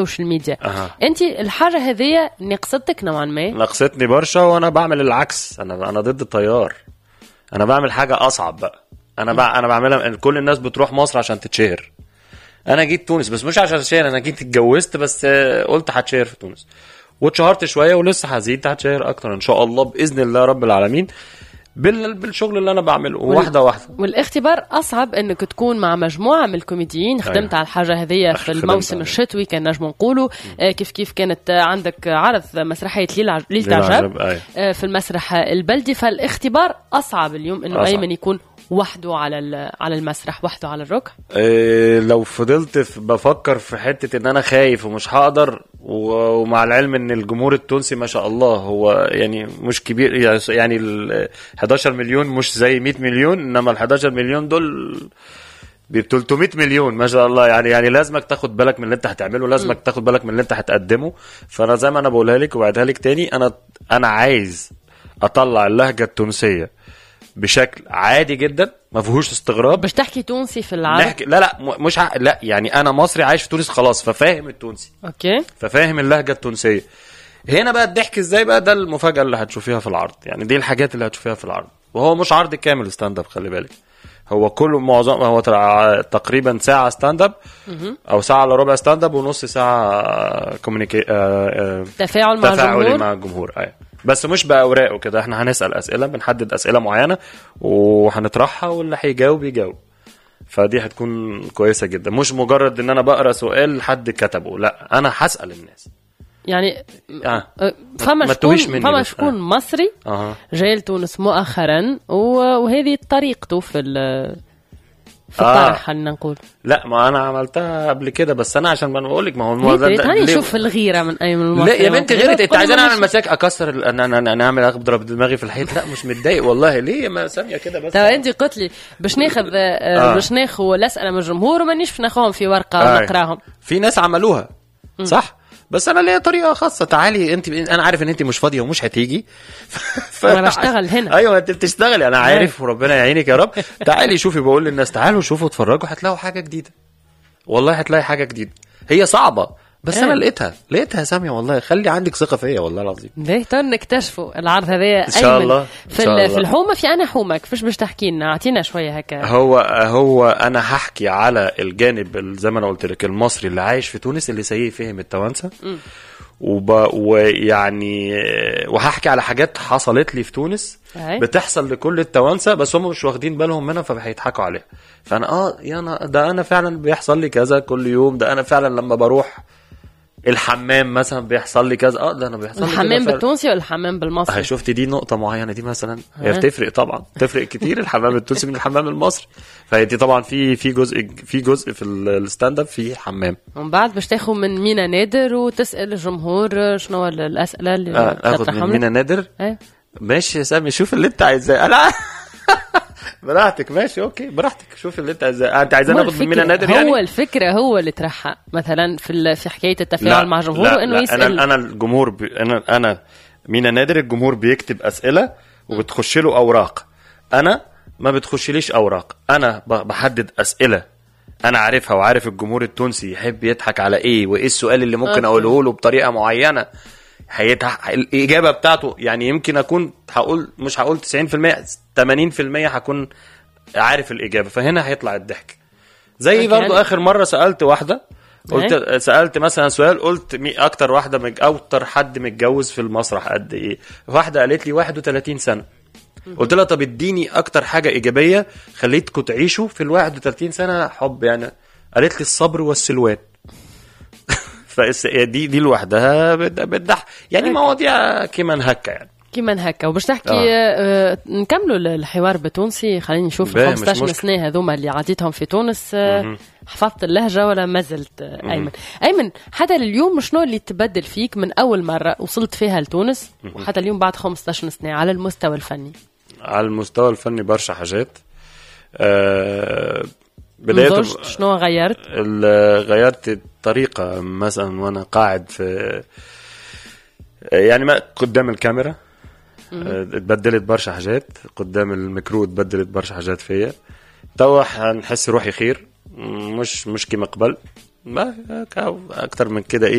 السوشيال ميديا أها. انت الحاجه هذه نقصتك نوعا ما نقصتني برشا وانا بعمل العكس انا انا ضد التيار انا بعمل حاجه اصعب بقى انا بع... انا بعملها كل الناس بتروح مصر عشان تتشهر انا جيت تونس بس مش عشان اتشهر انا جيت اتجوزت بس آه، قلت هتشهر في تونس واتشهرت شويه ولسه هزيد هتشهر اكتر ان شاء الله باذن الله رب العالمين بال... بالشغل اللي انا بعمله واحده واحده والاختبار اصعب انك تكون مع مجموعه من الكوميديين خدمت أيوة. على الحاجه هذه في خدمت الموسم عليها. الشتوي كان نجم نقولوا آه، كيف كيف كانت آه، عندك عرض مسرحيه ليل عج- ليلة ليلة عجب عجب، أيوة. آه، في المسرح البلدي فالاختبار اصعب اليوم انه أصعب. ايمن يكون وحده على ال- على المسرح وحده على الركع إيه لو فضلت في بفكر في حته ان انا خايف ومش هقدر و- ومع العلم ان الجمهور التونسي ما شاء الله هو يعني مش كبير يعني ال 11 مليون مش زي 100 مليون انما ال 11 مليون دول ب 300 مليون ما شاء الله يعني يعني لازمك تاخد بالك من اللي انت هتعمله لازمك تاخد بالك من اللي انت هتقدمه فانا زي ما انا بقولها لك وبعدها لك تاني انا انا عايز اطلع اللهجه التونسيه بشكل عادي جدا ما فيهوش استغراب باش تحكي تونسي في العرض نحكي لا لا م- مش ع... لا يعني انا مصري عايش في تونس خلاص ففاهم التونسي اوكي ففاهم اللهجه التونسيه هنا بقى الضحك ازاي بقى ده المفاجاه اللي هتشوفيها في العرض يعني دي الحاجات اللي هتشوفيها في العرض وهو مش عرض كامل ستاند اب خلي بالك هو كله معظم هو ترى تقريبا ساعه ستاند اب او ساعه الا ربع ستاند اب ونص ساعه كوميونيكي تفاعل مع تفاعلي الجمهور مع الجمهور ايوه بس مش باوراق وكده احنا هنسال اسئله بنحدد اسئله معينه وهنطرحها واللي هيجاوب يجاوب فدي هتكون كويسه جدا مش مجرد ان انا بقرا سؤال حد كتبه لا انا هسال الناس يعني اه آه، فما ما تتوهش شكون مني فما بس. شكون مصري اها جاي لتونس مؤخرا و- وهذه طريقته في ال- في آه. الطرح خلينا نقول لا ما انا عملتها قبل كده بس انا عشان ما بقول لك ما هو ليه ده- تريد؟ ده- هاني ليه- شوف الغيره من اي من لا المصري يا بنتي ممكن. غيرت انت كل عايزاني ما اعمل مش- مساك اكسر ال- انا انا انا اعمل اضرب دماغي في الحيط لا مش متضايق والله ليه ما ساميه كده بس تو انت قلت لي باش ناخذ آه. آه. باش ناخذ الاسئله من الجمهور ومانيش باش ناخذهم في ورقه آه. ونقراهم في ناس عملوها صح بس انا ليا طريقه خاصه تعالي انت انا عارف ان انت مش فاضيه ومش هتيجي ف... أنا بشتغل هنا. ايوه انت بتشتغلي انا عارف وربنا يعينك يا رب تعالي شوفي بقول للناس تعالوا شوفوا اتفرجوا هتلاقوا حاجه جديده والله هتلاقي حاجه جديده هي صعبه بس إيه. انا لقيتها لقيتها يا ساميه والله خلي عندك ثقه فيا والله العظيم ليه تو نكتشفوا العرض هذا إن شاء أيمن. الله. في إن شاء ال- الله. في الحومه في انا حومه كيفاش باش تحكي لنا اعطينا شويه هكا هو هو انا هحكي على الجانب ال- زي ما انا قلت لك المصري اللي عايش في تونس اللي سيء فهم التوانسه وب... ويعني وهحكي على حاجات حصلت لي في تونس أي. بتحصل لكل التوانسه بس هم مش واخدين بالهم منها فهيضحكوا عليها فانا اه يا انا ده انا فعلا بيحصل لي كذا كل يوم ده انا فعلا لما بروح الحمام مثلا بيحصل لي كذا اه ده انا بيحصل لي كده الحمام فعلاً. بالتونسي ولا الحمام هي بالمصري شفتي دي نقطة معينة دي مثلا هي ها. بتفرق طبعا تفرق كتير الحمام التونسي من الحمام المصري فهي دي طبعا في في جزء في جزء في ال- الستاند اب في حمام ومن بعد باش تاخذ من مينا نادر وتسال الجمهور شنو الاسئله اللي آه اخد من تطرحهم مينا لك. نادر إيه. ماشي يا سامي شوف اللي انت عايزاه انا براحتك ماشي اوكي براحتك شوف اللي انت عايزاه انت عايزاه هو ناخد من مينا الفكرة- نادر هو يعني الفكره هو اللي طرحها مثلا في ال- في حكايه التفاعل مع الجمهور لا وانه لا يسال انا انا الجمهور بي انا انا مينا نادر الجمهور بيكتب اسئله وبتخش له اوراق انا ما بتخشليش اوراق انا ب- بحدد اسئله انا عارفها وعارف الجمهور التونسي يحب يضحك على ايه وايه السؤال اللي ممكن أوكي. اقوله له بطريقه معينه هيتح... الاجابه بتاعته يعني يمكن اكون هقول مش هقول 90% 80% هكون عارف الاجابه فهنا هيطلع الضحك زي أوكي. برضو اخر مره سالت واحده قلت سالت مثلا سؤال قلت مي اكتر واحده مج... اكتر حد متجوز في المسرح قد ايه واحده قالت لي 31 سنه قلت لها طب اديني اكتر حاجه ايجابيه خليتكم تعيشوا في ال 31 سنه حب يعني قالت لي الصبر والسلوان فدي دي دي لوحدها بت- بتضحك يعني مواضيع كيما هكا يعني كيما هكا وباش تحكي آه. آه. نكملوا الحوار بالتونسي خليني نشوف باهي، ال مش 15 مشكل. سنه هذوما اللي عديتهم في تونس آه حفظت اللهجه ولا ما زلت آه ايمن ايمن حتى اليوم شنو اللي تبدل فيك من اول مره وصلت فيها لتونس وحتى اليوم بعد 15 سنه على المستوى الفني على المستوى الفني برشا حاجات آه بداية نضجت شنو غيرت ال- غيرت الطريقة مثلا وأنا قاعد في يعني ما قدام الكاميرا آه، اتبدلت برشا حاجات قدام الميكرو اتبدلت برشا حاجات فيا توا حنحس روحي خير مش مش كيما قبل ما اكتر من كده ايه